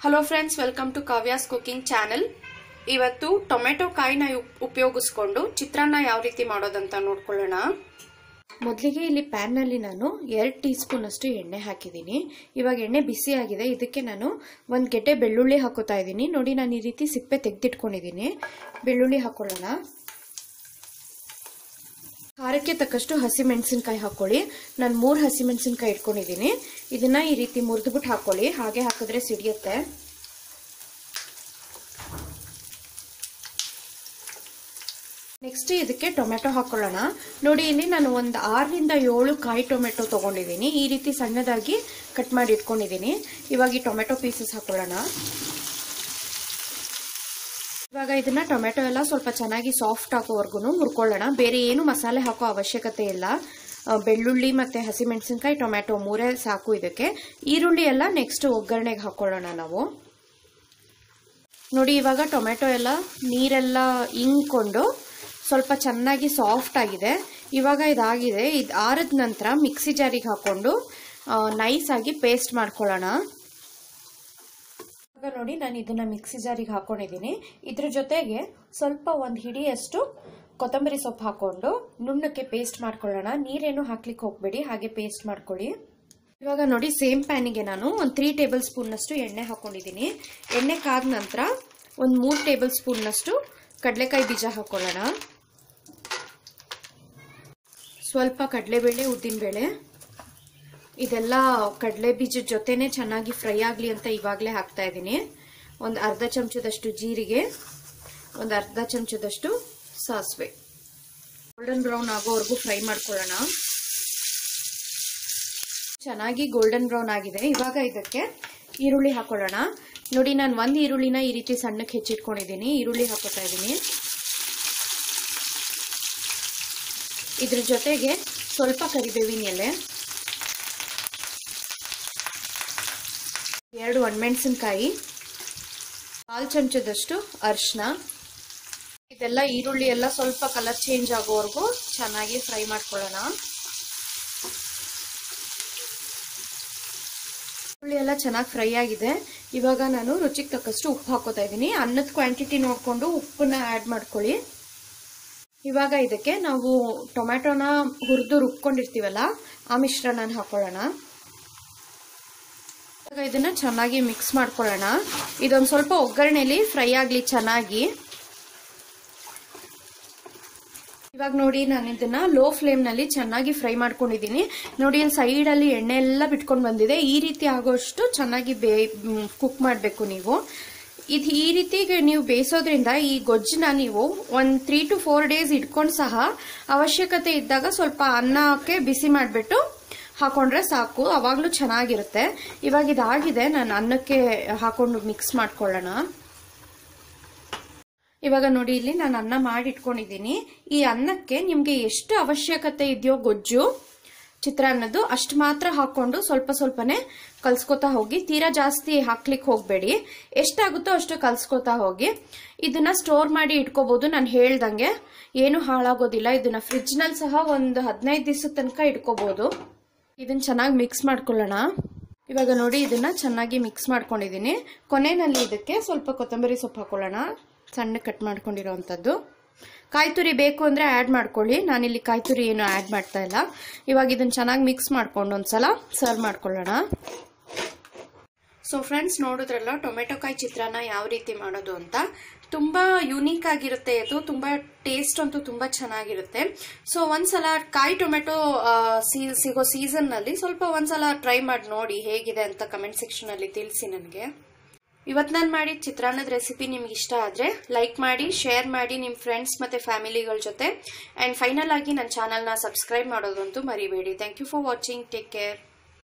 hello friends welcome to Kavya's cooking channel ಇವತ್ತು tomato ಕಾಯಿನ ಉಪ್- ಉಪಯೋಗಿಸ್ಕೊಂಡು ಚಿತ್ರಾನ್ನ ಯಾವ ರೀತಿ ಮಾಡೋದಂತ ನೋಡ್ಕೊಳ್ಳೋಣ ಮೊದಲಿಗೆ ಇಲ್ಲಿ ಪ್ಯಾನ್ನಲ್ಲಿ ನಾನು ಎರಡು ಟೀ ಸ್ಪೂನ್ ಅಷ್ಟು ಎಣ್ಣೆ ಹಾಕಿದ್ದೀನಿ ಇವಾಗ ಎಣ್ಣೆ ಬಿಸಿ ಆಗಿದೆ ಇದಕ್ಕೆ ನಾನು ಒಂದು ಗೆಡ್ಡೆ ಬೆಳ್ಳುಳ್ಳಿ ಹಾಕೋತಾ ಇದ್ದೀನಿ ನೋಡಿ ನಾನು ಈ ರೀತಿ ಸಿಪ್ಪೆ ತೆಗೆದಿಟ್ಕೊಂಡಿದ್ದೀನಿ ಬೆಳ್ಳುಳ್ಳಿ ಹಾಕೊಳ್ಳೋಣ ಖಾರಕ್ಕೆ ತಕ್ಕಷ್ಟು ಹಸಿಮೆಣಸಿನ್ಕಾಯಿ ಹಾಕೊಳ್ಳಿ ನಾನು ಮೂರು ಹಸಿಮೆಣಸಿನ್ಕಾಯಿ ಇಟ್ಕೊಂಡಿದ್ದೀನಿ ಇದನ್ನ ಈ ರೀತಿ ಮುರಿದ್ಬಿಟ್ಟು ಹಾಕೊಳ್ಳಿ ಹಾಗೆ ಹಾಕಿದ್ರೆ ಸಿಡಿಯುತ್ತೆ ನೆಕ್ಸ್ಟ್ ಇದಕ್ಕೆ ಟೊಮೆಟೊ ಹಾಕೊಳ್ಳೋಣ ನೋಡಿ ಇಲ್ಲಿ ನಾನು ಒಂದು ಆರರಿಂದ ಏಳು ಕಾಯಿ ಟೊಮೆಟೊ ತಗೊಂಡಿದ್ದೀನಿ ಈ ರೀತಿ ಸಣ್ಣದಾಗಿ ಕಟ್ ಮಾಡಿ ಇಟ್ಕೊಂಡಿದ್ದೀನಿ ಇವಾಗ ಈ ಟೊಮೆಟೊ ಪೀಸಸ್ ಹಾಕೊಳ್ಳೋಣ ಇವಾಗ ಇದನ್ನ ಟೊಮೆಟೊ ಎಲ್ಲ ಸ್ವಲ್ಪ ಚೆನ್ನಾಗಿ ಸಾಫ್ಟ್ ಆಗೋವರೆಗೂ ಹುರ್ಕೊಳ್ಳೋಣ ಬೇರೆ ಏನು ಮಸಾಲೆ ಹಾಕೋ ಅವಶ್ಯಕತೆ ಇಲ್ಲ ಆ, ಬೆಳ್ಳುಳ್ಳಿ ಮತ್ತೆ ಹಸಿಮೆಣಸಿನ್ಕಾಯಿ ಟೊಮೆಟೊ ಮೂರೇ ಸಾಕು ಇದಕ್ಕೆ ಈರುಳ್ಳಿ ಎಲ್ಲ ನೆಕ್ಸ್ಟ್ ಒಗ್ಗರಣೆಗೆ ಹಾಕೊಳ್ಳೋಣ ನಾವು ನೋಡಿ ಇವಾಗ ಟೊಮೆಟೊ ಎಲ್ಲ ನೀರೆಲ್ಲ ಇಂಗ್ಕೊಂಡು ಸ್ವಲ್ಪ ಚೆನ್ನಾಗಿ ಸಾಫ್ಟ್ ಆಗಿದೆ ಇವಾಗ ಇದಾಗಿದೆ ಇದು ಆರಿದ ನಂತರ ಮಿಕ್ಸಿ ಜಾರಿಗೆ ಹಾಕೊಂಡು ನೈಸ್ ಆಗಿ ಪೇಸ್ಟ್ ಮಾಡ್ಕೊಳ್ಳೋಣ ಇವಾಗ ನೋಡಿ ನಾನು ಇದನ್ನ ಮಿಕ್ಸಿ ಜಾರಿಗೆ ಹಾಕೊಂಡಿದ್ದೀನಿ ಇದ್ರ ಜೊತೆಗೆ ಸ್ವಲ್ಪ ಒಂದು ಹಿಡಿಯಷ್ಟು ಕೊತ್ತಂಬರಿ ಸೊಪ್ಪು ಹಾಕೊಂಡು ನುಣ್ಣಕ್ಕೆ ಪೇಸ್ಟ್ ಮಾಡ್ಕೊಳ್ಳೋಣ ನೀರೇನು ಹಾಕ್ಲಿಕ್ಕೆ ಹೋಗ್ಬೇಡಿ ಹಾಗೆ ಪೇಸ್ಟ್ ಮಾಡ್ಕೊಳ್ಳಿ ಇವಾಗ ನೋಡಿ ಸೇಮ್ ಪ್ಯಾನಿಗೆ ನಾನು ಒಂದು ತ್ರೀ ಟೇಬಲ್ ಸ್ಪೂನ್ನಷ್ಟು ಎಣ್ಣೆ ಹಾಕೊಂಡಿದ್ದೀನಿ ಎಣ್ಣೆ ಕಾದ ನಂತರ ಒಂದು ಮೂರು ಟೇಬಲ್ ಸ್ಪೂನ್ನಷ್ಟು ಕಡಲೆಕಾಯಿ ಬೀಜ ಹಾಕೊಳ್ಳೋಣ ಸ್ವಲ್ಪ ಕಡಲೆಬೇಳೆ ಉದ್ದಿನಬೇಳೆ ಇದೆಲ್ಲ ಕಡಲೆ ಬೀಜದ ಜೊತೆನೆ ಚೆನ್ನಾಗಿ ಫ್ರೈ ಆಗಲಿ ಅಂತ ಇವಾಗಲೇ ಹಾಕ್ತಾ ಇದ್ದೀನಿ ಒಂದು ಅರ್ಧ ಚಮಚದಷ್ಟು ಜೀರಿಗೆ ಒಂದು ಅರ್ಧ ಚಮಚದಷ್ಟು ಸಾಸಿವೆ ಗೋಲ್ಡನ್ ಬ್ರೌನ್ ಆಗೋವರೆಗೂ ಫ್ರೈ ಮಾಡ್ಕೊಳ್ಳೋಣ ಚೆನ್ನಾಗಿ ಗೋಲ್ಡನ್ ಬ್ರೌನ್ ಆಗಿದೆ ಇವಾಗ ಇದಕ್ಕೆ ಈರುಳ್ಳಿ ಹಾಕೊಳ್ಳೋಣ ನೋಡಿ ನಾನು ಒಂದು ಈರುಳ್ಳಿನ ಈ ರೀತಿ ಸಣ್ಣಕ್ಕೆ ಹೆಚ್ಚಿಟ್ಕೊಂಡಿದ್ದೀನಿ ಈರುಳ್ಳಿ ಹಾಕೋತಾ ಇದ್ದೀನಿ ಇದ್ರ ಜೊತೆಗೆ ಸ್ವಲ್ಪ ಕರಿಬೇವಿನ ಎಲೆ ಎರಡು ಒಣಮೆಣಸಿನ್ಕಾಯಿ ಕಾಲು ಚಮಚದಷ್ಟು ಅರಿಶಿನ ಇದೆಲ್ಲ ಈರುಳ್ಳಿ ಎಲ್ಲ ಸ್ವಲ್ಪ ಕಲರ್ ಚೇಂಜ್ ಆಗೋವರೆಗೂ ಚೆನ್ನಾಗಿ ಫ್ರೈ ಮಾಡ್ಕೊಳ್ಳೋಣ ಈರುಳ್ಳಿ ಎಲ್ಲ ಚೆನ್ನಾಗಿ ಫ್ರೈ ಆಗಿದೆ ಇವಾಗ ನಾನು ರುಚಿಗೆ ತಕ್ಕಷ್ಟು ಉಪ್ಪು ಹಾಕೋತಾ ಇದ್ದೀನಿ ಅನ್ನದ ಕ್ವಾಂಟಿಟಿ ನೋಡಿಕೊಂಡು ಉಪ್ಪನ್ನ ಆ್ಯಡ್ ಮಾಡ್ಕೊಳ್ಳಿ ಇವಾಗ ಇದಕ್ಕೆ ನಾವು ಟೊಮ್ಯಾಟೊನ ಹುರಿದು ರುಬ್ಕೊಂಡಿರ್ತೀವಲ್ಲ ಆ ಮಿಶ್ರಣ ಹಾಕೊಳ್ಳೋಣ ಇವಾಗ ಇದನ್ನ ಚೆನ್ನಾಗಿ ಮಿಕ್ಸ್ ಮಾಡ್ಕೊಳ್ಳೋಣ ಇದೊಂದು ಸ್ವಲ್ಪ ಒಗ್ಗರಣೆಲಿ ಫ್ರೈ ಆಗಲಿ ಚೆನ್ನಾಗಿ ಇವಾಗ ನೋಡಿ ನಾನು ಇದನ್ನ ಲೋ ಫ್ಲೇಮ್ ನಲ್ಲಿ ಚೆನ್ನಾಗಿ ಫ್ರೈ ಮಾಡ್ಕೊಂಡಿದ್ದೀನಿ ನೋಡಿ ಇಲ್ಲಿ ಸೈಡ್ ಅಲ್ಲಿ ಎಣ್ಣೆ ಎಲ್ಲ ಬಿಟ್ಕೊಂಡು ಬಂದಿದೆ ಈ ರೀತಿ ಆಗೋಷ್ಟು ಚೆನ್ನಾಗಿ ಬೇ ಕುಕ್ ಮಾಡಬೇಕು ನೀವು ಇದು ಈ ರೀತಿಗೆ ನೀವು ಬೇಯಿಸೋದ್ರಿಂದ ಈ ಗೊಜ್ಜನ್ನ ನೀವು ಒಂದು ತ್ರೀ ಟು ಫೋರ್ ಡೇಸ್ ಇಟ್ಕೊಂಡು ಸಹ ಅವಶ್ಯಕತೆ ಇದ್ದಾಗ ಸ್ವಲ್ಪ ಅನ್ನಕ್ಕೆ ಬಿಸಿ ಮಾಡಿಬಿಟ್ಟು ಹಾಕೊಂಡ್ರೆ ಸಾಕು ಅವಾಗಲೂ ಚೆನ್ನಾಗಿರುತ್ತೆ ಇವಾಗ ಇದಾಗಿದೆ ನಾನು ಅನ್ನಕ್ಕೆ ಹಾಕೊಂಡು ಮಿಕ್ಸ್ ಮಾಡ್ಕೊಳ್ಳೋಣ ಇವಾಗ ನೋಡಿ ಇಲ್ಲಿ ನಾನು ಅನ್ನ ಮಾಡಿ ಇಟ್ಕೊಂಡಿದ್ದೀನಿ ಈ ಅನ್ನಕ್ಕೆ ನಿಮಗೆ ಎಷ್ಟು ಅವಶ್ಯಕತೆ ಇದೆಯೋ ಗೊಜ್ಜು ಚಿತ್ರಾನ್ನದ್ದು ಅಷ್ಟು ಮಾತ್ರ ಹಾಕೊಂಡು ಸ್ವಲ್ಪ ಸ್ವಲ್ಪನೇ ಕಲ್ಸ್ಕೊತಾ ಹೋಗಿ ತೀರಾ ಜಾಸ್ತಿ ಹಾಕ್ಲಿಕ್ಕೆ ಹೋಗಬೇಡಿ ಎಷ್ಟಾಗುತ್ತೋ ಅಷ್ಟು ಕಲ್ಸ್ಕೊತಾ ಹೋಗಿ ಇದನ್ನ ಸ್ಟೋರ್ ಮಾಡಿ ಇಟ್ಕೋಬಹುದು ನಾನು ಹೇಳ್ದಂಗೆ ಏನು ಹಾಳಾಗೋದಿಲ್ಲ ಇದನ್ನ ಫ್ರಿಜ್ನಲ್ಲಿ ಸಹ ಒಂದು ಹದಿನೈದು ದಿವಸದ ತನಕ ಇಟ್ಕೋಬಹುದು ಇದನ್ನ ಚೆನ್ನಾಗಿ ಮಿಕ್ಸ್ ಮಾಡ್ಕೊಳ್ಳೋಣ ಇವಾಗ ನೋಡಿ ಇದನ್ನ ಚೆನ್ನಾಗಿ ಮಿಕ್ಸ್ ಮಾಡ್ಕೊಂಡಿದ್ದೀನಿ ಕೊನೆಯಲ್ಲಿ ಇದಕ್ಕೆ ಸ್ವಲ್ಪ ಕೊತ್ತಂಬರಿ ಸೊಪ್ಪು ಹಾಕೊಳ್ಳೋಣ ಸಣ್ಣ ಕಟ್ ಮಾಡ್ಕೊಂಡಿರೋವಂಥದ್ದು ಕಾಯಿ ತುರಿ ಬೇಕು ಅಂದರೆ ಆ್ಯಡ್ ಮಾಡ್ಕೊಳ್ಳಿ ನಾನಿಲ್ಲಿ ಕಾಯಿ ತುರಿ ಏನು ಆ್ಯಡ್ ಮಾಡ್ತಾ ಇಲ್ಲ ಇವಾಗ ಇದನ್ನು ಚೆನ್ನಾಗಿ ಮಿಕ್ಸ್ ಮಾಡ್ಕೊಂಡು ಒಂದ್ಸಲ ಸರ್ವ್ ಮಾಡ್ಕೊಳ್ಳೋಣ ಸೊ ಫ್ರೆಂಡ್ಸ್ ನೋಡಿದ್ರಲ್ಲ ಟೊಮೆಟೊ ಕಾಯಿ ಚಿತ್ರಾನ್ನ ಯಾವ ರೀತಿ ಮಾಡೋದು ಅಂತ ತುಂಬಾ ಯುನೀಕ್ ಆಗಿರುತ್ತೆ ಇದು ತುಂಬಾ ಟೇಸ್ಟ್ ಅಂತೂ ತುಂಬಾ ಚೆನ್ನಾಗಿರುತ್ತೆ ಸೊ ಒಂದ್ಸಲ ಕಾಯಿ ಟೊಮೆಟೊ ಆ, ಸಿ- ಸಿಗೋ ಸೀಸನ್ ನಲ್ಲಿ ಸ್ವಲ್ಪ ಒಂದ್ಸಲ ಟ್ರೈ ಮಾಡಿ ನೋಡಿ ಹೇಗಿದೆ ಅಂತ ಕಮೆಂಟ್ ಸೆಕ್ಷನ್ ಅಲ್ಲಿ ತಿಳಿಸಿ ನನಗೆ ಇವತ್ತು ನಾನು ಮಾಡಿದ ಚಿತ್ರಾನ್ನದ ರೆಸಿಪಿ ನಿಮ್ಗೆ ಇಷ್ಟ ಆದರೆ ಲೈಕ್ ಮಾಡಿ ಶೇರ್ ಮಾಡಿ ನಿಮ್ಮ ಫ್ರೆಂಡ್ಸ್ ಮತ್ತು ಫ್ಯಾಮಿಲಿಗಳ ಜೊತೆ ಆ್ಯಂಡ್ ಫೈನಲ್ ಆಗಿ ನನ್ನ ಚಾನಲ್ನ ಸಬ್ಸ್ಕ್ರೈಬ್ ಮಾಡೋದಂತೂ ಮರಿಬೇಡಿ thank you for watching take care